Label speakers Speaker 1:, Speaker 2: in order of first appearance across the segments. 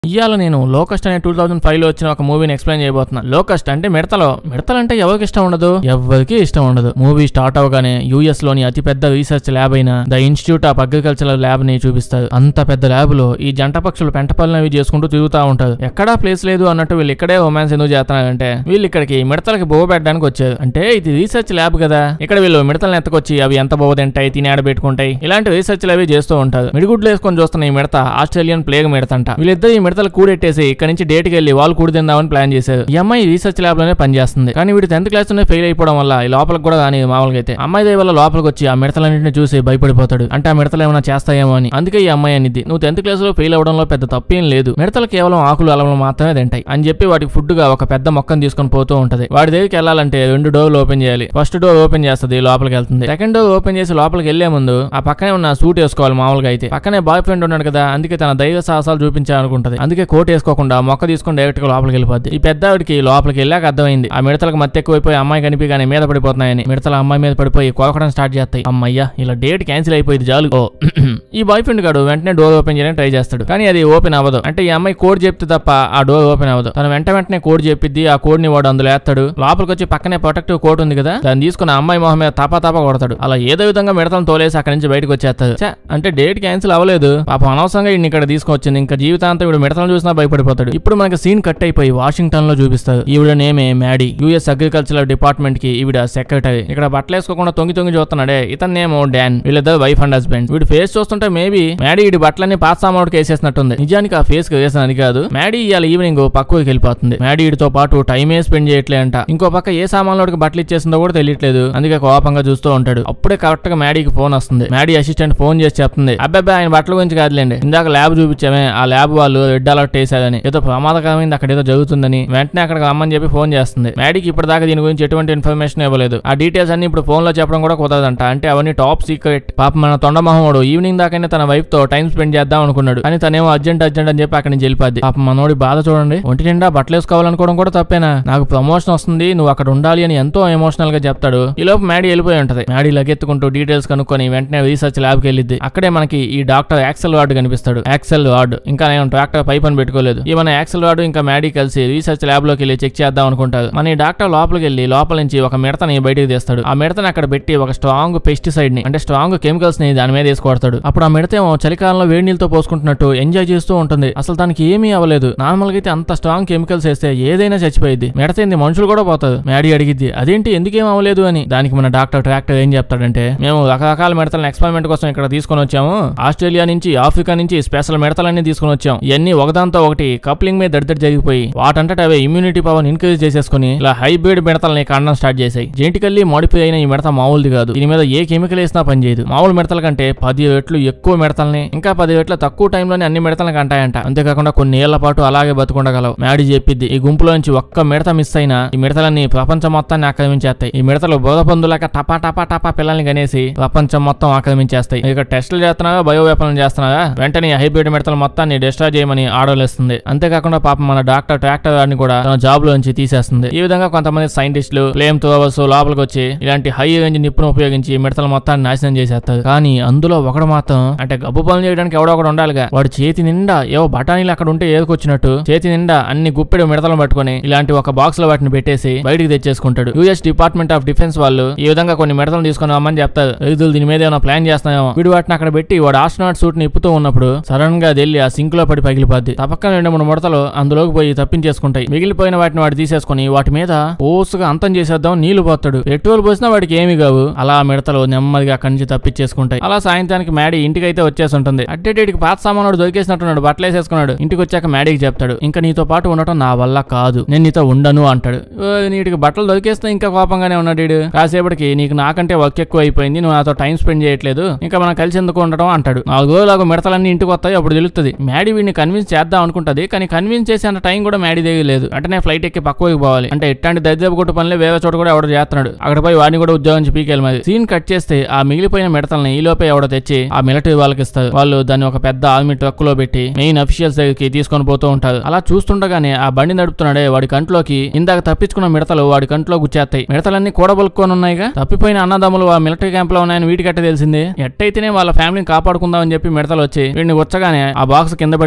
Speaker 1: ఇవాళ నేను లోకస్ట్ అనే టూ థౌసండ్ ఫైవ్ లో వచ్చిన ఒక మూవీని ఎక్స్ప్లెయిన్ చేయబోతున్నా లోకస్ట్ అంటే మిడతలో మిడతలు అంటే ఎవరికి ఇష్టం ఉండదు ఎవరికి ఇష్టం ఉండదు మూవీ స్టార్ట్ అవగానే యూఎస్ లోని అతిపెద్ద రీసెర్చ్ ల్యాబ్ అయిన the institute of agricultural lab ని చూపిస్తారు అంత పెద్ద ల్యాబ్ లో ఈ జంట పక్షులు పెంట పనులు చేసుకుంటూ తిరుగుతా ఉంటారు ఎక్కడా ప్లేస్ లేదు అన్నట్టు వీళ్ళు ఇక్కడే రొమాన్స్ ఎందుకు చేస్తున్నారంటే వీళ్ళు ఇక్కడికి మిడతలకి బొవ్వ పెట్టడానికి వచ్చారు అంటే ఇది రీసెర్చ్ ల్యాబ్ కదా ఇక్కడ వీళ్ళు మిడతలను ఎత్తకొచ్చి అవి ఎంత బొవ్వ తింటాయి తిని ఆడబెట్టుకుంటాయి ఇలాంటి రీసెర్చ్ అవి చేస్తూ ఉంటారు మిడిగుడ్లు వేసుకొని చూస్తున్న ఈ మిడత ఆస్ట్రేలియన్ ప్లేగ్ మిడతంట వీళ్ళిద్దరు ఈ మిడతలు కూడెట్టేసి ఇక్కడ నుంచి డేట్కి వెళ్ళి వాళ్ళు కూడి తిందామని ప్లాన్ చేశారు ఈ అమ్మాయి రీసెర్చ్ ల్యాబ్ లోనే పనిచేస్తుంది కానీ వీడు టెన్త్ క్లాస్ లోనే ఫెయిల్ అయిపోవడం వల్ల ఈ లోపలికి కూడా కానీ మామూలుగా అయితే అమ్మాయి దయ వల్ల లోపలికి వచ్చి ఆ మిడతలన్నింటిని చూసి భయపడిపోతాడు అంటే ఆ మిడతలు ఏమైనా చేస్తాయేమో అని అందుకే ఈ అమ్మాయి అనిద్ది నువ్వు టెన్త్ క్లాస్ లో ఫెయిల్ అవడంలో పెద్ద తప్పేం లేదు మిడతలు కేవలం ఆకులు అలవలు మాత్రమే తింటాయి అని చెప్పి వాటికి ఫుడ్ గా ఒక పెద్ద మొక్కను తీసుకొని పోతూ ఉంటది వాడి దగ్గరికి వెళ్ళాలంటే రెండు డోర్లు ఓపెన్ చేయాలి ఫస్ట్ డోర్ ఓపెన్ చేస్తుంది లోపలికి వెళ్తుంది సెకండ్ డోర్ ఓపెన్ చేసి లోపలికి వెళ్లే ముందు ఆ పక్కనే ఉన్న సూట్ వేసుకోవాలి మామూలుగా అయితే పక్కనే బాయ్ ఫ్రెండ్ ఉన్నాడు కదా అందుకే తన దైవ సాహసాలు చూపించాలనుకుంటది అందుకే కోట్ వేసుకోకుండా మొక్క తీసుకొని డైరెక్ట్ గా లోపలికి వెళ్ళిపోద్ది ఈ పెద్ద ఆవిడకి లోపలికి వెళ్ళాక అర్థమైంది ఆ మిడతలకు మత్తు ఎక్కువైపోయి అమ్మాయి కనిపించగానే మీద పడిపోతున్నాయని మిడతల అమ్మాయి మీద పడిపోయి కొలకడం స్టార్ట్ చేస్తాయి అమ్మయ్యా ఇలా డేట్ క్యాన్సిల్ అయిపోయింది చాలు ఓ ఈ బాయ్ ఫ్రెండ్ గాడు వెంటనే డోర్ ఓపెన్ చేయడానికి ట్రై చేస్తాడు కానీ అది ఓపెన్ అవ్వదు అంటే ఈ అమ్మాయి కోడ్ చెప్తే తప్ప ఆ డోర్ ఓపెన్ అవ్వదు తను వెంట వెంటనే కోడ్ చెప్పిద్ది ఆ కోడ్ ని వాడు అందులో వేస్తాడు లోపలికి వచ్చి పక్కనే ప్రొటెక్టివ్ కోట్ ఉంది కదా దాన్ని తీసుకుని ఆ అమ్మాయి మొహం మీద తపా తపా కొడతాడు అలా ఏదో విధంగా మిడతలను తోలేసి అక్కడి నుంచి బయటకు వచ్చేస్తాడు ఛే, అంటే డేట్ క్యాన్సిల్ అవ్వలేదు పాపం అనవసరంగా ఈయన ఇక్కడ తీసుకొచ్చింది ఇంకా జీవితాంతం వీడు మిడతలను చూసినా భయపడిపోతాడు ఇప్పుడు మనకి సీన్ కట్ అయిపోయి వాషింగ్టన్ లో చూపిస్తారు ఈవిడ నేమే మ్యాడీ యుఎస్ అగ్రికల్చరల్ డిపార్ట్మెంట్ కి ఈవిడ సెక్రటరీ ఇక్కడ బట్టలు వేసుకోకుండా తొంగి తొంగి చూస్తున్నాడే ఇతను నేమో డాన్ వీళ్ళిద్దరు వైఫ్ అండ్ హస్బెండ్ వీడి ఫేస్ చూస్తుంటే మేబీ మ్యాడీ వీడి బట్టలన్నీ పాత సామానుడికి వేసేసినట్టుంది నిజానికి ఆ ఫేస్ కి వేసిన అది కాదు మ్యాడీ ఇవాళ ఈవినింగ్ పక్కకి వెళ్ళిపోతుంది మ్యాడీ వీడితో పాటు టైమే స్పెండ్ చేయట్లే అంట ఇంకో పక్క ఏ సామాన్లోడికి బట్టలు ఇచ్చేసిందో కూడా తెలియట్లేదు అందుకే కోపంగా చూస్తూ ఉంటాడు అప్పుడే కరెక్ట్ గా మ్యాడీకి ఫోన్ వస్తుంది మ్యాడీ అసిస్టెంట్ ఫోన్ చేసి చెప్తుంది అబ్బాయి ఆయన బట్టల గురించి కాదులేండి ఇందాక ల్యాబ్ చూపించామే ఆ ల్యాబ్ వాళ్ళు రెడ్ అలర్ట్ వేసారని ఏదో ప్రమాదకరమైంది అక్కడ ఏదో జరుగుతుందని వెంటనే అక్కడికి రమ్మని చెప్పి ఫోన్ చేస్తుంది మ్యాడీకి ఇప్పటిదాకా దీని గురించి ఎటువంటి ఇన్ఫర్మేషన్ ఇవ్వలేదు ఆ డీటెయిల్స్ అన్ని ఇప్పుడు ఫోన్ లో చెప్పడం కూడా కుదరదంట అంటే అవన్నీ టాప్ సీక్రెట్ పాప మన తొండమహోడు ఈవినింగ్ దాకానే తన వైఫ్ తో టైం స్పెండ్ చేద్దాం అనుకున్నాడు కానీ తనేమో అర్జెంట్ అర్జెంట్ అని చెప్పి అక్కడి నుంచి వెళ్ళిపోద్ది పాప మనోడి బాధ చూడండి ఒంటి నిండా బట్టలు వేసుకోవాలనుకోవడం కూడా తప్పేనా నాకు ప్రమోషన్ వస్తుంది నువ్వు అక్కడ ఉండాలి అని ఎంతో ఎమోషనల్ గా చెప్తాడు ఈ లోపు మ్యాడీ వెళ్ళిపోయి ఉంటది మ్యాడీ లగెత్తుకుంటూ డీటెయిల్స్ కనుక్కొని వెంటనే రీసెర్చ్ ల్యాబ్ కి వెళ్ళిద్ది అక్కడే మనకి ఈ డాక్టర్ యాక్సెల్ వార్డ్ కనిపిస్తాడు యాక్సెల్ వార్డ్ ఇంకా నేను ట్రాక్టర్ పైప్ అని పెట్టుకోలేదు ఈ మన యాక్సెల్ వార్డు ఇంకా మ్యాడీ కలిసి రీసెర్చ్ ల్యాబ్ లోకి వెళ్ళి చెక్ చేద్దాం అనుకుంటారు మన ఈ డాక్టర్ లోపలికి వెళ్ళి లోపల నుంచి ఒక మిడతని బయటికి తీస్తాడు ఆ మిడతని అక్కడ పెట్టి ఒక స్ట్రాంగ్ పెస్టిసైడ్ ని అంటే స్ట్రాంగ్ కెమికల్స్ ని దాని మీద వేసి కొడతాడు అప్పుడు ఆ మిడత ఏమో చలికాలంలో వేడి నీళ్ళతో పోసుకుంటున్నట్టు ఎంజాయ్ చేస్తూ ఉంటుంది అసలు తనకి ఏమీ అవ్వలేదు నార్మల్ గా అయితే అంత స్ట్రాంగ్ కెమికల్స్ వేస్తే ఏదైనా చచ్చిపోయింది మిడతైంది మనుషులు కూడా పోతారు మ్యాడీ అడిగిద్ది అదేంటి ఎందుకేం అవ్వలేదు అని దానికి మన డాక్టర్ ట్రాక్టర్ ఏం చెప్తాడంటే మేము రకరకాల మిడతలను ఎక్స్పెరిమెంట్ కోసం ఇక్కడ తీసుకొని వచ్చాము ఆస్ట్రేలియా నుంచి ఆఫ్రికా నుంచి స్పెషల్ మిడతలన్నీ తీసుకొని వచ్చాం ఇవన్నీ ఒకదాంతో ఒకటి కప్లింగ్ మీద దడిదడి జరిగిపోయి వాటంతట అవే ఇమ్యూనిటీ పవర్ ఇంక్రీజ్ చేసేసుకుని ఇలా హైబ్రిడ్ మిడతల్ని కాండం స్టార్ట్ చేశాయి జెంటికల్లీ మోడిఫై అయిన ఈ మిడత మామూలుది కాదు దీని మీద ఏ కెమికల్ వేసినా పనిచేయదు మామూలు మిడతల కంటే పది రెట్లు ఎక్కువ మిడతల్ని ఇంకా పది రెట్ల తక్కువ టైంలోనే అన్ని మిడతలను కంటాయంట అంతేకాకుండా కొన్ని ఏళ్ల పాటు అలాగే బతుకుండగలవు మ్యాడీ చెప్పిద్ది ఈ గుంపులో నుంచి ఒక్క మిడత మిస్ అయినా ఈ మిడతలన్నీ ప్రపంచం మొత్తాన్ని ఆక్రమించేస్తాయి ఈ మిడతలు బోధపందులాక టపా టపా టపా పిల్లల్ని కనేసి ప్రపంచం మొత్తం ఆక్రమించేస్తాయి ఇక టెస్టులు చేస్తున్నావా బయో వెపన్లు చేస్తున్నావా వెంటనే ఈ హైబ్రిడ్ మిడతల మొత్తాన్ని డిస్ట్రాయ్ చేయమని ఆర్డర్లు ఇస్తుంది అంతేకాకుండా పాపం మన డాక్టర్ ట్రాక్టర్ గారిని కూడా తన జాబ్ లోంచి తీసేస్తుంది ఈ విధంగా కొంతమంది సైంటిస్టులు ఫ్లేమ్ త్రోవర్స్ లోపలికి వచ్చి ఇలాంటి హై రేంజ్ నిప్పును ఉపయోగించి మిడతల మొత్తాన్ని నాశనం చేసేస్తారు కానీ అందులో ఒకడు మాత్రం అంటే గబ్బు పనులు చేయడానికి ఎవడో ఒకడు ఉండాలిగా వాడు చేతి నిండా ఏవో బఠానీలు అక్కడ ఉంటే ఏరుకొచ్చినట్టు చేతి నిండా అన్ని గుప్పెడు మిడతలను పట్టుకొని ఇలాంటి ఒక బాక్స్ లో వాటిని పెట్టేసి బయటికి తెచ్చేసుకుంటాడు యుఎస్ డిపార్ట్మెంట్ ఆఫ్ డిఫెన్స్ వాళ్ళు ఈ విధంగా కొన్ని మిడతలు తీసుకొని రమ్మని చెప్తారు రైతులు దీని మీద ఏమైనా ప్లాన్ చేస్తున్నామో వీడు వాటిని అక్కడ పెట్టి వాడు ఆస్ట్రోనాట్ సూట్ ని ఇప్పుతూ ఉన్నప్పుడు సడన్ గా అది వెళ్ళి ఆ సింక్ లో పడి పగిలిపోద్ది తప్పక రెండు మూడు ముడతలు అందులోకి పోయి తప్పించేసుకుంటాయి మిగిలిపోయిన వాటిని వాడు తీసేసుకుని వాటి మీద ఓసుగా అంతం చేసేద్దాం నీళ్లు పోతాడు పెట్రోల్ పోసినా వాడికి ఏమి కావు అలా ఆ మిడతలు నెమ్మదిగా అక్కడి నుంచి తప్పించేసుకుంటాయి అలా సాయంత్రానికి మ్యాడీ ఇంటికి అయితే వచ్చేసి ఉంటుంది అడ్డేటికి పాత సామానుడు దొరికేసినట్టున్నాడు బట్టలు వేసేసుకున్నాడు ఇంటికి వచ్చాక మ్యాడీకి చెప్తాడు ఇంకా నీతో పాటు ఉండటం నా వల్ల కాదు నేను నీతో ఉండను అంటాడు "ఓ, నీటికి బట్టలు దొరికేస్తే ఇంకా కోపంగానే ఉన్నాడు వీడు కాసేపటికి నీకు నాకంటే వర్క్ ఎక్కువ అయిపోయింది నువ్వు నాతో టైం స్పెండ్ చేయట్లేదు ఇంకా మనం కలిసి ఎందుకు ఉండటం అంటాడు నాలుగు రోజులకు మిడతలన్నీ ఇంటికి వస్తాయి అప్పుడు తెలుస్తుంది మ్యాడీ వీడిని కన్విన్స్ చేద్దాం అనుకుంటది కానీ కన్విన్స్ చేసే అంత టైం కూడా మ్యాడీ దగ్గర లేదు అంటే నేను ఫ్లైట్ ఎక్కి పక్కకి పోవాలి అంటే ఇట్లాంటి దరిద్రపు కొట్టు పనులే వేరే చోట కూడా ఎవడో చేస్తున్నాడు అక్కడ పోయి వాడిని కూడా ఉద్యోగం పీకేయాలి మరి సీన్ కట్ చేస్తే ఆ మిగిలిపోయిన మిడతల్ని ఈ లోపే ఎవడో తెచ్చి ఆ మిలిటరీ వాళ్ళకి ఇస్తారు వాళ్ళు దాన్ని ఒక పెద్ద ఆర్మీ ట్రక్ లో పెట్టి మెయిన్ అఫీషియల్స్ దగ్గరికి తీసుకొని పోతూ ఉంటారు అలా చూస్తుండగానే ఆ బండి నడుపుతున్నాడే వాడి కంట్లోకి ఇందాక తప్పించుకున్న మిడతలు వాడి కంట్లో గుచ్చేస్తాయి మిడతలన్నీ కూడబలుక్కొని ఉన్నాయిగా తప్పిపోయిన అన్నదమ్ములు ఆ మిలిటరీ క్యాంప్ లో ఉన్నాయని వీటికట్ట తెలిసింది ఎట్టయితేనే వాళ్ళ ఫ్యామిలీని కాపాడుకుందామని చెప్పి మిడతలు వచ్చి వీడిని వచ్చగానే ఆ బాక్స్ కింద పడి పగిలిపోయి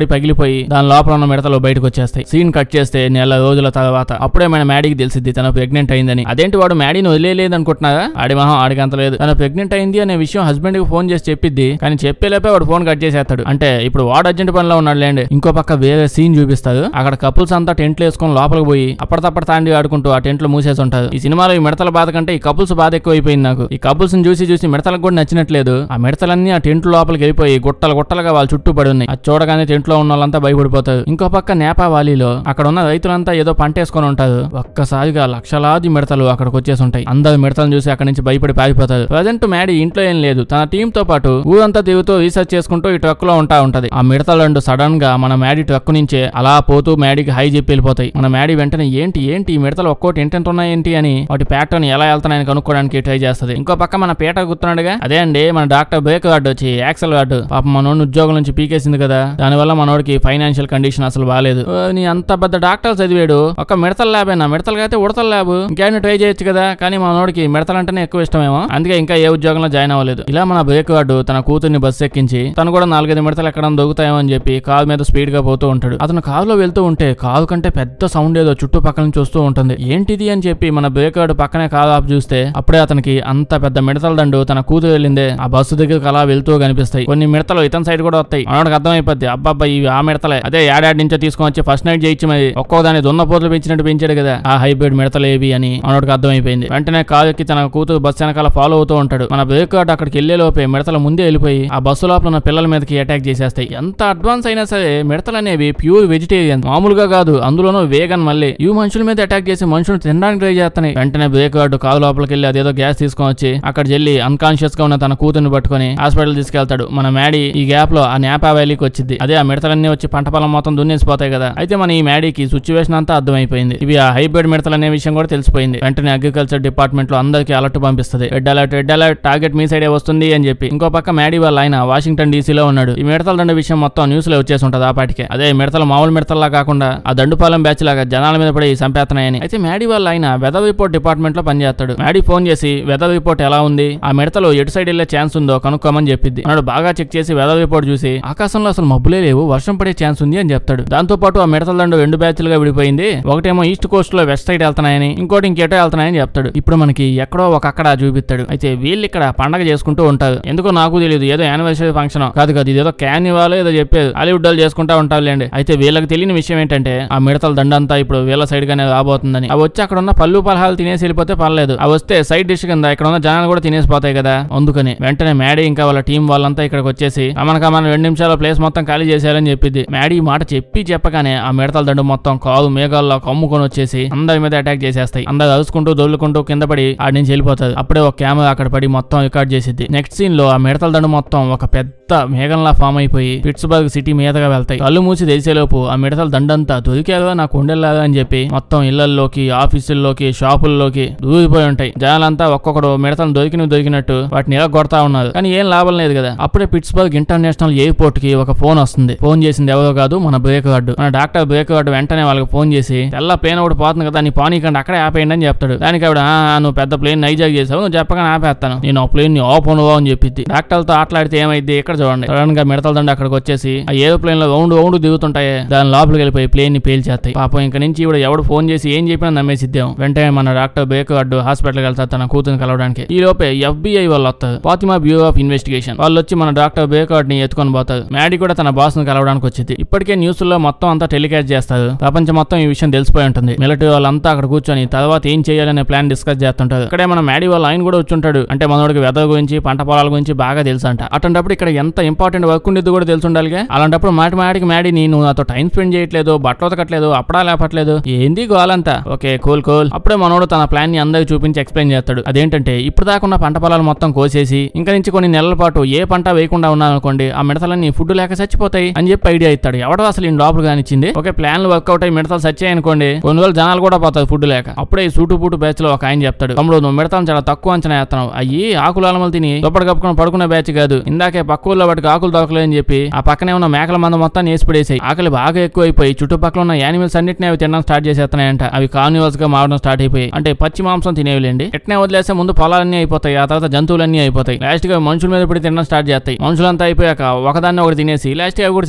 Speaker 1: వెళ్ళిపోయి దాని లోపల ఉన్న మిడతలు బయటకు వచ్చేస్తాయి సీన్ కట్ చేస్తే నెల రోజుల తర్వాత అప్పుడే మన మ్యాడీకి తెలిసిద్ది తన ప్రెగ్నెంట్ అయిందని అదేంటి వాడు మ్యాడీని వదిలేదు అనుకుంటున్నారా ఆడి మహం ఆడికి అంత లేదు తన ప్రెగ్నెంట్ అయింది అనే విషయం హస్బెండ్ కి ఫోన్ చేసి చెప్పిద్ది కానీ చెప్పేలేపే వాడు ఫోన్ కట్ చేసేస్తాడు అంటే ఇప్పుడు వాడు అర్జెంట్ పనిలో ఉన్నాడు లేండి ఇంకో పక్క వేరే సీన్ చూపిస్తారు అక్కడ కపుల్స్ అంతా టెంట్లు వేసుకొని లోపలికి పోయి అప్పటికప్పుడు తాండి ఆడుకుంటూ ఆ టెంట్లు మూసేసి ఉంటారు ఈ సినిమాలో ఈ మిడతల బాధ కంటే ఈ కపుల్స్ బాధ ఎక్కువైపోయింది నాకు ఈ కపుల్స్ చూసి చూసి మిడతలకు కూడా నచ్చినట్లేదు ఆ మిడతలన్నీ ఆ టెంట్ లోపలికి వెళ్ళిపోయి గుట్టలు గుట్టలుగా వాళ్ళు చుట్టూ పడి ఉన్నాయి అది చూడగానే టెంట్ లో ఉన్న వాళ్ళంతా భయపడిపోతారు ఇంకో పక్క నేపా వాలీలో అక్కడ ఉన్న రైతులంతా ఏదో పంట వేసుకొని ఉంటారు ఒక్కసారిగా లక్షలాది మిడతలు అక్కడికి వచ్చేసి ఉంటాయి అందరు మిడతలను చూసి అక్కడి నుంచి భయపడి పారిపోతారు ప్రజెంట్ మ్యాడీ ఇంట్లో ఏం లేదు తన టీం తో పాటు ఊరంతా తిరుగుతూ రీసెర్చ్ చేసుకుంటూ ఈ ట్రక్ లో ఉంటా ఉంటది ఆ మిడతలు రెండు సడన్ గా మన మ్యాడీ ట్రక్ నుంచే అలా పోతూ మ్యాడీకి హై చెప్పి వెళ్ళిపోతాయి మన మ్యాడీ వెంటనే ఏంటి ఏంటి ఈ మిడతలు ఒక్కోటి ఎంటెంట్ ఉన్నాయేంటి అని వాటి ప్యాటర్న్ ఎలా వెళ్తున్నాయని కనుక్కోవడానికి ట్రై చేస్తది ఇంకో పక్క మన పేట గుర్తున్నాడుగా అదే అండి మన డాక్టర్ బ్రేక్ వార్డు వచ్చి యాక్సల్ వార్డు పాపం మనోడిని ఉద్యోగం నుంచి పీకేసింది కదా దానివల్ల మనోడికి ఫైనాన్షియల్ కండిషన్ అసలు బాగాలేదు ఓ, నీ అంత పెద్ద డాక్టర్ చదివాడు ఒక మిడతల ల్యాబ్ అయినా మిడతలకి అయితే ఉడతల ల్యాబ్ ఇంకేమైనా ట్రై చేయొచ్చు కదా కానీ మనోడికి మిడతలంటేనే ఎక్కువ ఇష్టమేమో అందుకే ఇంకా ఏ ఉద్యోగంలో జాయిన్ అవ్వలేదు ఇలా మన బ్రేక్ వార్డు తన కూతుర్ని బస్సు ఎక్కించి తను కూడా నాలుగైదు మిడతలు ఎక్కడ దొరుకుతాయేమో అని చెప్పి కారు మీద స్పీడ్ గా పోతూ ఉంటాడు అతను కారులో వెళ్తూ ఉంటే కారు కంటే పెద్ద సౌండ్ ఏదో చుట్టుపక్కల నుంచి వస్తూ ఉంటుంది ఏంటిది అని చెప్పి మన బ్రేక్ వార్డు పక్కనే కారు ఆపు చూస్తే అప్పుడే అతనికి అంత పెద్ద మిడతల దండు తన కూతురు వెళ్ళిందే ఆ బస్సు దగ్గరకు అలా వెళ్తూ కనిపిస్తాయి కొన్ని మిడతలు ఇతని సైడ్ కూడా వస్తాయి మనోడికి అర్థమైపోద్ది అబ్బాబ్బా ఇవి ఆ మిడతలే అదే ఏడాది నుంచో తీసుకొని వచ్చి ఫస్ట్ నైట్ చేయించి మరి ఒక్కో దాని దున్న పోతులు పెంచినట్టు పెంచాడు కదా ఆ హైబ్రిడ్ మిడతలు ఏవి అని మనోడికి అర్థమైపోయింది వెంటనే కారు ఎక్కి తన కూతురు బస్సు వెనకాల ఫాలో అవుతూ ఉంటాడు మన బ్రేక్ వార్డు అక్కడికి వెళ్లే లోపే మిడతల ముందే వెళ్ళిపోయి ఆ బస్సు లోపల ఉన్న పిల్లల మీదకి అటాక్ చేసేస్తాయి ఎంత అడ్వాన్స్ అయినా సరే మిడతలు అనేవి ప్యూర్ వెజిటేరియన్ మామూలుగా కాదు అందులోనూ వేగన్ మళ్ళీ ఇవి మనుషుల మీద అటాక్ చేసి మనుషులు తినడానికి ట్రై చేస్తున్నాయి వెంటనే బ్రేక్ వార్డు కారు లోపలికి వెళ్ళి అదేదో గ్యాస్ తీసుకొని వచ్చి అక్కడ చెల్లి అన్కాన్షియస్ గా ఉన్న తన కూతుర్ని పట్టుకొని హాస్పిటల్ తీసుకెళ్తాడు మన మ్యాడీ ఈ గ్యాప్ లో ఆ నేపా వ్యాలీకి వచ్చింది అదే ఆ మిడతలన్నీ వచ్చి పంట పొలం మొత్తం దున్నేసిపోతాయి కదా అయితే మన ఈ మ్యాడీకి సిచ్యువేషన్ అంతా అర్థమైపోయింది ఇవి ఆ హైబ్రిడ్ మిడతలు అనే విషయం కూడా తెలిసిపోయింది వెంటనే అగ్రికల్చర్ డిపార్ట్మెంట్ లో అందరికీ అలర్ట్ పంపిస్తుంది red alert red alert target మీ సైడే వస్తుంది అని చెప్పి ఇంకో పక్క మ్యాడీ వాళ్ళ ఆయన వాషింగ్టన్ డీసీలో ఉన్నాడు ఈ మిడతల దండ విషయం మొత్తం న్యూస్ లో వచ్చేసి ఉంటుంది ఆ పాటికే అదే మిడతలు మామూలు మిడతల్లా కాకుండా ఆ దండుపాలెం బ్యాచ్ లాగా జనాల మీద పడి చంపేస్తున్నాయని అయితే మ్యాడీ వాళ్ళ ఆయన వెదర్ రిపోర్ట్ డిపార్ట్మెంట్ లో పనిచేస్తాడు మ్యాడీ ఫోన్ చేసి వెదర్ రిపోర్ట్ ఎలా ఉంది ఆ మిడతలు ఎటు సైడ్ వెళ్లే ఛాన్స్ ఉందో కనుక్కోమని చెప్పింది అన్నాడు బాగా చెక్ చేసి వెదర్ రిపోర్ట్ చూసి ఆకాశంలో అసలు మబ్బులే లేవు వర్షం పడే ఛాన్స్ ఉంది అని చెప్తాడు దాంతో పాటు ఆ మిడతల దండు రెండు బ్యాచ్లుగా విడిపోయింది ఒకటేమో ఈస్ట్ కోస్ట్ లో వెస్ట్ సైడ్ వెళ్తున్నాయని ఇంకోటి ఇంకేటో వెళ్తున్నాయని చెప్తాడు ఇప్పుడు మనకి ఎక్కడో ఒక అక్కడ చూపిస్తాడు అయితే వీళ్ళు ఇక్కడ పండగ చేసుకుంటూ ఉంటారు ఎందుకో నాకు తెలియదు ఏదో యానివర్సరీ ఫంక్షన్ కాదు కాదు ఇదేదో క్యాన్ ఇవ్వాలో ఏదో చెప్పేది హాలీవుడ్ వాళ్ళు చేసుకుంటా ఉంటారులేండి అయితే వీళ్ళకి తెలియని విషయం ఏంటంటే ఆ మిడతల దండంతా ఇప్పుడు వీళ్ళ సైడ్ గానే రాబోతుందని అవి వచ్చి అక్కడ ఉన్న పళ్ళు పలహాలు తినేసి వెళ్ళిపోతే పర్లేదు అవి వస్తే సైడ్ డిష్ కింద ఇక్కడ ఉన్న జనాలు కూడా తినేసిపోతాయి కదా అందుకని వెంటనే మ్యాడీ ఇంకా వాళ్ళ టీం వాళ్ళంతా ఇక్కడికి వచ్చేసి మనకు మన రెండు నిమిషాల ప్లేస్ మొత్తం ఖాళీ చేసేయాలని చెప్పింది మ్యాడీ ఈ మాట చెప్పి చెప్పగానే ఆ మిడతల దండు మొత్తం కాదు మేఘాల్లో కమ్ముకొని వచ్చేసి అందరి మీద అటాక్ చేసేస్తాయి అందరు అరుచుకుంటూ దొల్లుకుంటూ కింద పడి ఆడి నుంచి వెళ్ళిపోతుంది అప్పుడే ఒక కెమెరా అక్కడ పడి మొత్తం రికార్డ్ చేసిద్ది నెక్స్ట్ సీన్ లో ఆ మిడతల దండు మొత్తం ఒక పెద్ద మేఘంలా ఫామ్ అయిపోయి పిట్స్బర్గ్ సిటీ మీదగా వెళ్తాయి కళ్ళు మూసి తెలిసేలోపు ఆ మిడతల దండంతా దొరికారు నాకు ఉండేలాగా అని చెప్పి మొత్తం ఇళ్లల్లోకి ఆఫీసుల్లోకి షాపుల్లోకి దూరిపోయి ఉంటాయి జనాలంతా ఒక్కొక్కడు మిడతలు దొరికినవి దొరికినట్టు వాటిని ఇలా కొడతా ఉన్నారు కానీ ఏం లాభం లేదు కదా అప్పుడే పిట్స్బర్గ్ ఇంటర్నేషనల్ ఎయిర్పోర్ట్ కి ఒక ఫోన్ వస్తుంది ఫోన్ చేసింది ఎవరో కాదు మన బ్రేక్ గార్డు మన డాక్టర్ బ్రేక్ గార్డు వెంటనే వాళ్ళకి ఫోన్ చేసి తెల్ల ప్లేన్ ఒకటి పోతుంది కదా నీ పానీకండి అక్కడే ఆపేయండి అని చెప్తాడు దానికి ఆవిడ "ఆ, నువ్వు పెద్ద ప్లేన్ నైజాగ్ చేసావు నువ్వు చెప్పగానే ఆపేస్తాను నేను ఆ ప్లేన్ ని ఆఫ్ అనువా అని చెప్పింది డాక్టర్లతో ఆటలాడితే ఏమైంది ఇక్కడ చూడండి సడన్ గా మిడతల దండ అక్కడికి వచ్చేసి ఆ ఏరోప్లేన్ లో రౌండ్ రౌండ్ దిగుతుంటాయి దాని లోపలికి వెళ్ళిపోయి ప్లేన్ ని పేల్చేస్తాయి పాపం ఇంక నుంచి ఇవిడ ఎవడు ఫోన్ చేసి ఏం చెప్పినా నమ్మేసిద్దాం వెంటనే మన డాక్టర్ బ్రేక్ గార్డు హాస్పిటల్కి వెళ్తారు తన కూతురుని కలవడానికి ఈ లోపే ఎఫ్బిఐ వాళ్ళు వస్తారు ఫాతిమా బ్యూరో ఆఫ్ ఇన్వెస్టిగేషన్ వాళ్ళు వచ్చి మన డాక్టర్ బ్రేక్ ని ఎత్తుకొని పోతారు మ్యాడీ కూడా తన బాస్ ను కలవడానికి వచ్చింది ఇప్పటికే న్యూస్ లో మొత్తం అంతా టెలికాస్ట్ చేస్తారు ప్రపంచం మొత్తం ఈ విషయం తెలిసిపోయి ఉంటుంది మిలిటరీ వాళ్ళంతా అక్కడ కూర్చొని తర్వాత ఏం చేయాలనే ప్లాన్ డిస్కస్ చేస్తుంటారు ఇక్కడే మన మ్యాడీ వాళ్ళ ఆయన కూడా వచ్చుంటాడు అంటే మనోడికి వెదర్ గురించి పంట పొలాల గురించి బాగా తెలుసు అంట అటువంటిప్పుడు ఇక్కడ ఎంత ఇంపార్టెంట్ వర్క్ ఉండేది కూడా తెలిసి ఉండాలిగా అలాంటప్పుడు మాటి మాటికి మ్యాడీ నేను నాతో టైం స్పెండ్ చేయట్లేదు బట్టలు ఉతకట్లేదు అప్పుడా లేపట్లేదు ఏంది గోలంతా ఓకే కూల్ కూల్ అప్పుడే మనోడు తన ప్లాన్ ని అందరికి చూపించి ఎక్స్ప్లెయిన్ చేస్తాడు అదేంటంటే ఇప్పుడు దాకా ఉన్న పంట పొలాలు మొత్తం కోసేసి ఇంకా నుంచి కొన్ని నెలల పాటు ఏ పంట వేయకుండా ఉన్నారనుకోండి ఆ మిడతలన్నీ ఫుడ్ లేక చచ్చిపోతాయి అని చెప్పి ఐడియా ఇస్తాడు ఎవడో అసలు ఈ లోపల కానిచ్చింది ఓకే ప్లాన్లు వర్కౌట్ అయ్యి మిడతలు సచ్చాయి అనుకోండి కొన్ని రోజులు జనాలు కూడా పోతారు ఫుడ్ లేక అప్పుడే ఈ సూటు పూటు బ్యాచ్ లో ఒక ఆయన చెప్తాడు తమ్ముడు నువ్వు మిడతలను చాలా తక్కువ అంచనా వేస్తున్నావు అయ్యి ఆకులు అలమలు తిని దుప్పటి కప్పుకొని పడుకునే బ్యాచ్ కాదు ఇందాకే పక్క ఊళ్ళో వాటికి ఆకులు దొరకలేదని చెప్పి ఆ పక్కనే ఉన్న మేకల మంద మొత్తం వేసి పడేసాయి ఆకలి బాగా ఎక్కువైపోయి చుట్టుపక్కల ఉన్న యానిమల్స్ అన్నిటిని అవి తినడం స్టార్ట్ చేసేస్తున్నాయంట అవి కార్నివల్స్ గా మారడం స్టార్ట్ అయిపోయి అంటే పచ్చి మాంసం తినేవిలేండి ఎట్నే వదిలేస్తే ముందు పొలాలన్నీ అయిపోతాయి ఆ తర్వాత జంతువులన్నీ అయిపోతాయి లాస్ట్ గా మనుషుల మీద పడి తినడం స్టార్ట్ చేస్తాయి మనుషులంతా అయిపోయాక ఒకదాన్ని ఒకటి తినేసి లాస్ట్ అవి కూడా చచ్చిపోతాయి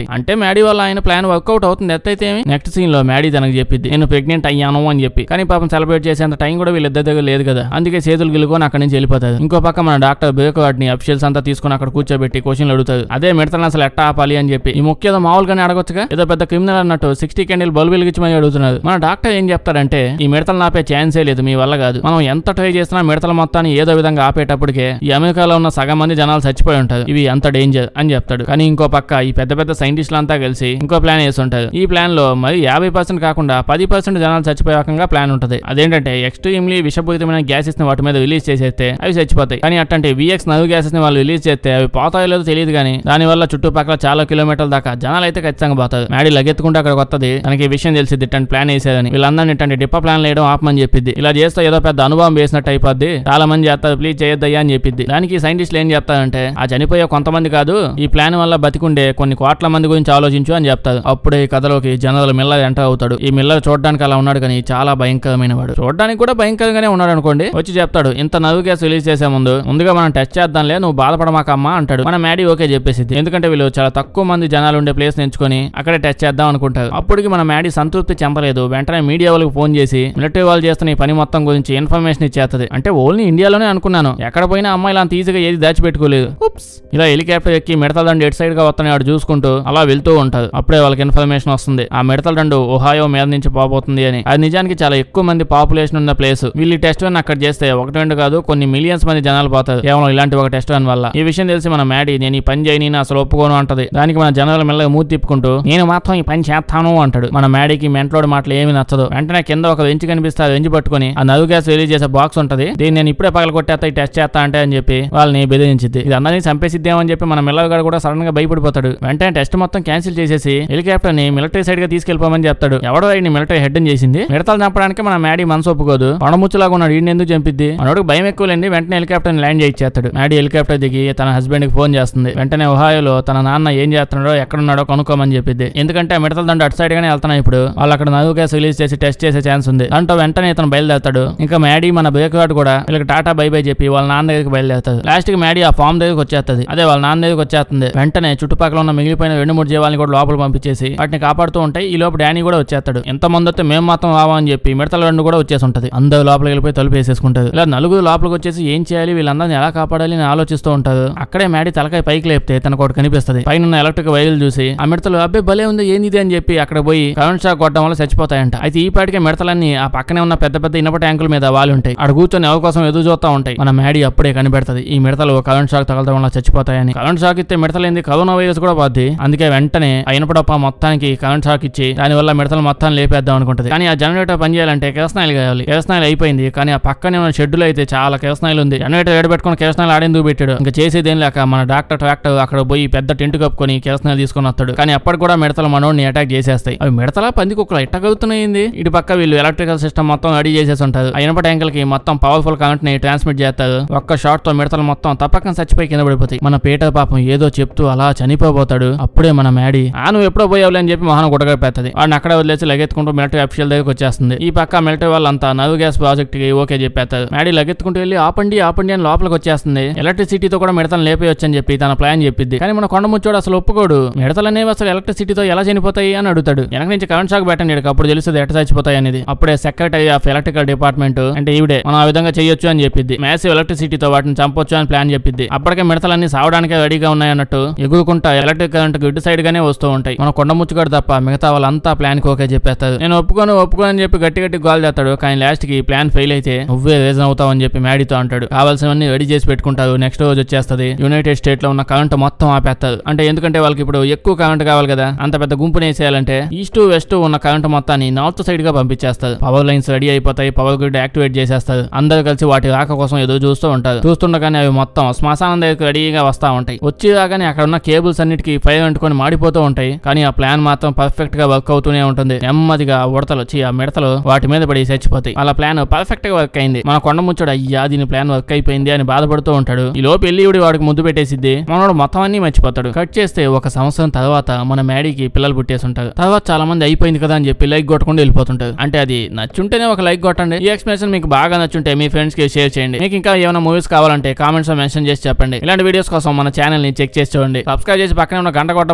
Speaker 1: అంటే మ్యాడీ వల్ల ఆయన ప్లాన్ వర్కౌట్ అవుతుంది ఎత్తైతే ఏమి నెక్స్ట్ సీన్ లో మ్యాడీ తనకు చెప్పింది నేను ప్రెగ్నెంట్ అయ్యాను అని చెప్పి కానీ పాపం సెలబ్రేట్ చేసేంత టైం కూడా వీళ్ళిద్దరి దగ్గర లేదు కదా అందుకే చేతులు గిలుకొని అక్కడి నుంచి వెళ్ళిపోతారు ఇంకో పక్క మన డాక్టర్ బేక్ వాటిని అఫిషియల్స్ అంతా తీసుకుని అక్కడ కూర్చోబెట్టి క్వశ్చన్లు అడుగుతారు అదే మిడతలను అసలు ఎట్టా ఆపాలి అని చెప్పి ఈ ముఖ్య ఏదో మామూలుగానే అడగొచ్చుగా ఏదో పెద్ద క్రిమినల్ అన్నట్టు సిక్స్టీ క్యాండిల్ బల్బు వెలిగించి మరి అడుగుతున్నారు మన డాక్టర్ ఏం చెప్తారంటే ఈ మిడతలు ఆపే ఛాన్సే లేదు మీ వల్ల కాదు మనం ఎంత ట్రై చేసినా మిడతల మొత్తాన్ని ఏదో విధంగా ఆపేటప్పటికే ఈ అమెరికాలో ఉన్న సగం మంది జనాలు చచ్చిపోయి ఉంటారు ఇవి అంత డేంజర్ అని చెప్తాడు కానీ ఇంకో పక్క ఈ పెద్ద పెద్ద సైంటిస్టులు అంతా కలిసి ఇంకో ప్లాన్ వేసి ఉంటారు ఈ ప్లాన్ లో మరి యాభై పర్సెంట్ కాకుండా పది పర్సెంట్ జనాలు చచ్చిపోయే రకంగా ప్లాన్ ఉంటుంది అదేంటంటే ఎక్స్ట్రీమ్లీ విషపూరితమైన గ్యాసెస్ ని వాటి మీద రిలీజ్ చేసేస్తే అవి చచ్చిపోతాయి కానీ అట్టంటే విఎక్స్ నవ్వు గ్యాసెస్ ని వాళ్ళు రిలీజ్ చేస్తే అవి పోతాయో లేదో తెలియదు కానీ దాని వల్ల చుట్టుపక్కల చాలా కిలోమీటర్ల దాకా జనాలు అయితే ఖచ్చితంగా పోతారు మ్యాడీ లగెత్తుకుంటే అక్కడికి వస్తుంది తనకి ఈ విషయం తెలిసింది ఇట్టంటి ప్లాన్ వేసేదని వీళ్ళందరినీ ఇట్టంటి డిప్ప ప్లాన్ వేయడం ఆపమని చెప్పింది ఇలా చేస్తే ఏదో పెద్ద అనుభవం వేసినట్టు అయిపోద్ది చాలా మంది చేస్తారు ప్లీజ్ చేయొద్దయ్యా అని చెప్పింది దానికి సైంటిస్టులు ఏం చెప్తారంటే ఆ చనిపోయే కొంతమంది కాదు ఈ ప్లాన్ వల్ల బతికుండే కొన్ని కోట్ల మంది గురించి ఆలోచించు అని చెప్తారు అప్పుడే ఈ కథలోకి జనరల్ మిల్లర్ ఎంటర్ అవుతాడు ఈ మిల్లర్ చూడడానికి అలా ఉన్నాడు కానీ చాలా భయంకరమైన వాడు చూడడానికి కూడా భయంకరంగానే ఉన్నాడు అనుకోండి వచ్చి చెప్తాడు ఇంత నవ్వు గ్యాస్ రిలీజ్ చేసే ముందు ముందుగా మనం టెస్ట్ చేద్దాంలే నువ్వు బాధపడమాకమ్మా అంటాడు మన మ్యాడీ ఓకే చెప్పేసింది ఎందుకంటే వీళ్ళు చాలా తక్కువ మంది జనాలు ఉండే ప్లేస్ ఎంచుకొని అక్కడే టెస్ట్ చేద్దాం అనుకుంటారు అప్పటికి మన మ్యాడీ సంతృప్తి చెంపలేదు వెంటనే మీడియా వాళ్ళకి ఫోన్ చేసి మిలిటరీ వాళ్ళు చేస్తున్న ఈ పని మొత్తం గురించి ఇన్ఫర్మేషన్ ఇచ్చేస్తుంది అంటే ఓన్లీ ఇండియాలోనే అనుకున్నాను ఎక్కడ పోయినా అమ్మాయిలు అంత ఈజీగా ఏది దాచిపెట్టుకోలేదు ఉప్స్. ఇలా హెలికాప్టర్ ఎక్కి మిడతల దండు ఎటు సైడ్ గా వస్తున్నాయి వాడు చూసుకుంటూ అలా వెళ్తూ ఉంటారు అప్పుడే వాళ్ళకి ఇన్ఫర్మేషన్ వస్తుంది ఆ మిడతల దండు ఒహాయో మీద నుంచి పోబోతుంది అని అది నిజానికి చాలా ఎక్కువ మంది పాపులేషన్ ఉన్న ప్లేస్ వీళ్ళు టెస్ట్ వన్ అక్కడ చేస్తే ఒకటి రెండు కాదు కొన్ని మిలియన్స్ మంది జనాలు పోతారు కేవలం ఇలాంటి ఒక టెస్ట్ వన్ వల్ల ఈ విషయం తెలిసి మన మ్యాడీ నేను ఈ పని చేయని అసలు ఒప్పుకోను అంటది దానికి మన జనాలు మెల్లగా మూతి తిప్పుకుంటూ నేను మాత్రం ఈ పని చేస్తాను అంటాడు మన మ్యాడీకి మెంట్లోడి మాటలు ఏమి నచ్చదు వెంటనే కింద ఒక వెంచి కనిపిస్తే ఆ వెంచి పట్టుకొని ఆ నవ్వు గ్యాస్ రిలీజ్ చేసే బాక్స్ ఉంటది దీన్ని నేను ఇప్పుడే పగల కొట్టేస్తా ఈ టెస్ట్ చేస్తా అంటే అని చెప్పి వాళ్ళని బెదిరించింది ఇది అందరినీ చంపేసిద్దామని చెప్పి మన మిల్లగాడు కూడా సడన్ గా భయపడిపోతాడు వెంటనే టెస్ట్ మొత్తం క్యాన్సిల్ చేసేసి హెలికాప్టర్ ని మిలిటరీ సైడ్ గా తీసుకెళ్లిపోమని చెప్తాడు ఎవడో ఆయన మిలిటరీ హెడ్ చేసింది మిడతలు చంపడానికి మన మ్యాడీ మనసు ఒప్పుకోదు పడముచ్చులాగా ఉన్నాడు ఈయన ఎందుకు చంపిద్ది మనోడికి భయం ఎక్కువలేండి వెంటనే హెలికాప్టర్ ని ల్యాండ్ చేయించేస్తాడు మ్యాడీ హెలికాప్టర్ దిగి తన హస్బెండ్ కి ఫోన్ చేస్తుంది వెంటనే ఒహాయోలో తన నాన్న ఏం చేస్తున్నాడో ఎక్కడున్నాడో కనుక్కోమని చెప్పింది ఎందుకంటే ఆ మిడతల దండ అటు సైడ్ గానే వెళ్తున్నాయి ఇప్పుడు వాళ్ళు అక్కడ నవ్వు గ్యాస్ రిలీజ్ చేసి టెస్ట్ చేసే ఛాన్స్ ఉంది దాంట్లో వెంటనే ఇతను బయలుదేరుతాడు ఇంకా మ్యాడీ మన బ్రేక్ గార్డ్ కూడా వీళ్ళకి టాటా బై బై చెప్పి వాళ్ళ నాన్న దగ్గరికి బయలుదేరుతాడు లాస్ట్ కి మ్యాడీ ఆ ఫామ్ దగ్గరికి వచ్చేస్తుంది అదే వాళ్ళ నాన్న దగ్గరికి వచ్చేస్తుంది వెంటనే చుట్టుపక్కల ఉన్న మిగిలిపోయిన రెండు మూడు జీవాలని కూడా లోపల పంపించేసి వాటిని కాపాడుతూ ఉంటాయి ఈ లోపు డానీ కూడా వచ్చేస్తాడు ఎంత మంది వస్తే మేము మాత్రం రావా అని చెప్పి మిడతల రెండు కూడా వచ్చేసి ఉంటది అందరూ లోపలికి వెళ్ళిపోయి తలుపు వేసేసుకుంటారు ఇలా నలుగురు లోపలికి వచ్చేసి ఏం చేయాలి వీళ్ళందరినీ ఎలా కాపాడాలి అని ఆలోచిస్తూ ఉంటారు అక్కడే మ్యాడీ తలకాయ పైకి లేపితే తనకు ఒకటి కనిపిస్తుంది పైన ఉన్న ఎలక్ట్రిక్ వైర్లు చూసి ఆ మిడతలు అబ్బాయి భలే ఉంది ఏంది ఇది అని చెప్పి అక్కడ పోయి కరెంట్ షాక్ కొట్టడం వల్ల చచ్చిపోతాయంట అయితే ఈ పాటికే మిడతలన్నీ ఆ పక్కనే ఉన్న పెద్ద పెద్ద ఇనప ట్యాంకుల మీద వాలి ఉంటాయి అక్కడ కూర్చొని ఎవరి కోసం ఎదురు చూస్తూ ఉంటాయి మన మ్యాడీ అప్పుడే కనిపెడుతుంది ఈ మిడతలు కరెంట్ షాక్ తగలడం వల్ల చచ్చిపోతాయని కరెంట్ షాక్ ఇస్తే మిడతలేంది కరోనా వైరస్ కూడా పోద్ది అందుకే వెంటనే ఆ ఇనపడప్ప మొత్తానికి కరెంట్ షాక్ ఇచ్చి దాని వల్ల మిడతలు మొత్తం లేపేద్దాం అనుకుంటది కానీ ఆ జనరేటర్ పని చేయాలంటే కిరసనాయిలు కావాలి కిరసనాయిలు అయిపోయింది కానీ ఆ పక్కనే ఉన్న షెడ్యూల్ అయితే చాలా కిరసనాయిలు ఉంది జనరేటర్ ఏడబెట్టుకుని కిరసనాయిలు ఆడేందుకు పెట్టాడు ఇంకా చేసేదేం లేక మన డాక్టర్ ట్రాక్టర్ అక్కడ పోయి పెద్ద టెంట్ కప్పుకొని కిరసనాయిలు తీసుకొని వస్తాడు కానీ అప్పటికి కూడా మిడతల మనోడిని అటాక్ చేసేస్తాయి అవి మిడతల పంది కుక్కలు ఎట్ట కలుగుతున్నాయింది ఇటు పక్క వీళ్ళు ఎలక్ట్రికల్ సిస్టమ్ మొత్తం రెడీ చేసేసి ఉంటారు ఆ ఇనప ట్యాంకులకి మొత్తం పవర్ఫుల్ కరెంట్ ని ట్రాన్స్మిట్ చేస్తారు ఒక్క షాట్ తో మిడతలు మొత్తం తప్పకం చచ్చిపోయి కింద పడిపోతాయి మన పీటర్ పాపం ఏదో చెప్తూ అలా చనిపోబోతాడు అప్పుడే మన మ్యాడీ ఆ నువ్వు ఎప్పుడో పోయావులే అని చెప్పి మొహన గుడగపెత్తది వాడిని అక్కడే వదిలేసి లగెత్తుకుంటూ మిలిటరీ అఫీషియల్ దగ్గరికి వచ్చేస్తుంది ఈ పక్క మిలిటరీ వాళ్ళంతా నవ్వు గ్యాస్ ప్రాజెక్ట్ కి ఓకే చెప్పేస్తారు మ్యాడీ లగెత్తుకుంటూ వెళ్ళి ఆపండి ఆపండి అని లోపలికి వచ్చేస్తుంది ఎలక్ట్రిసిటీతో కూడా మిడతలు లేపేయొచ్చు అని చెప్పి తన ప్లాన్ చెప్పిద్ది కానీ మన కొండముచ్చోడు అసలు ఒప్పుకోడు మిడతలు అనేవి అసలు ఎలక్ట్రిసిటీతో ఎలా చనిపోతాయి అని అడుగుతాడు వెనక నుంచి కరెంట్ షాక్ పెట్టండి ఈడికి అప్పుడు తెలుస్తుంది ఎట్ట చచ్చిపోతాయి అనేది అప్పుడే సెక్రటరీ ఆఫ్ ఎలక్ట్రికల్ డిపార్ట్మెంట్ అంటే ఈవిడే మనం ఆ విధంగా చేయొచ్చు అని చెప్పింది మ్యాసివ్ ఎలక్ట్రిసిటీతో వాటిని చంపొచ్చు అని ప్లాన్ చెప్పింది అప్పటికే మిడతలన్నీ సావడానికే రెడీగా ఉన్నాయి అన్నట్టు ఎగురుకుంటా ఎలక్ట్రిక్ కరెంట్ ఇటు సైడ్ గానే వస్తూ ఉంటాయి మన కొండ ముచ్చుగాడు తప్ప మిగతా వాళ్ళంతా ప్లాన్ కి ఓకే చెప్పేస్తారు నేను ఒప్పుకోను ఒప్పుకోను అని చెప్పి గట్టి గట్టి గోల్ చేస్తాడు కానీ లాస్ట్ కి ప్లాన్ ఫెయిల్ అయితే నువ్వే రీజన్ అవుతావు అని చెప్పి మ్యాడీతో అంటాడు కావాల్సినవన్నీ రెడీ చేసి పెట్టుకుంటారు నెక్స్ట్ రోజు వచ్చేస్తది యునైటెడ్ స్టేట్ లో ఉన్న కరెంట్ మొత్తం ఆపేస్తారు అంటే ఎందుకంటే వాళ్ళకి ఇప్పుడు ఎక్కువ కరెంట్ కావాలి కదా అంత పెద్ద గుంపుని వేసేయాలంటే ఈస్ట్ వెస్ట్ ఉన్న కరెంట్ మొత్తాన్ని నార్త్ సైడ్ గా పంపించేస్తారు పవర్ లైన్స్ రెడీ అయిపోతాయి పవర్ గ్రిడ్ యాక్టివేట్ చేసేస్తారు అందరూ కలిసి వాటి రాక కోసం ఎదురు చూస్తూ ఉంటారు చూస్తుండగానే అవి మొత్తం శ్మశానం దగ్గరికి రెడీగా వస్తా ఉంటాయి వచ్చి రాగానే అక్కడ ఉన్న కేబుల్స్ అన్నిటికీ ఫైర్ అంటుకొని మాడిపోతూ ఉంటాయి కానీ ఆ ప్లాన్ మాత్రం పర్ఫెక్ట్ గా వర్క్ అవుతూనే ఉంటుంది నెమ్మదిగా ఉడతలు వచ్చి ఆ మిడతలు వాటి మీద పడి చచ్చిపోతాయి అలా ప్లాన్ పర్ఫెక్ట్ గా వర్క్ అయింది మన కొండ ముచ్చాడు అయ్యా దీని ప్లాన్ వర్క్ అయిపోయింది అని బాధపడుతూ ఉంటాడు ఈ లోపు వెళ్ళి ఈవిడ వాడికి ముద్దు పెట్టేసిద్ది మనోడు మొత్తం అన్ని మర్చిపోతాడు కట్ చేస్తే ఒక సంవత్సరం తర్వాత మన మ్యాడీకి పిల్లలు పుట్టేసి ఉంటారు తర్వాత చాలా మంది అయిపోయింది కదా అని చెప్పి లైక్ కొట్టకుండా వెళ్ళిపోతుంటారు అంటే అది నచ్చుంటేనే ఒక లైక్ కొట్టండి ఈ ఎక్స్ప్లెనేషన్ మీకు బాగా నచ్చుంటే మీ ఫ్రెండ్స్ కి షేర్ చేయండి మీకు ఇంకా ఏమైనా మూవీస్ కావాలంటే కామెంట్స్ లో మెన్షన్ చేసి చెప్పండి ఇలాంటి వీడియోస్ కోసం మన ఛానల్ ని చెక్ చేసి చూడండి సబ్స్క్రైబ్ చేసి పక్కనే ఉన్న గంట కొట్టడం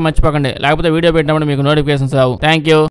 Speaker 1: మర్చిపోకండి లేకపోతే వీడియో పెట్టినప్పుడు మీకు నోటిఫికేషన్స్ రావు థ్యాంక్ యూ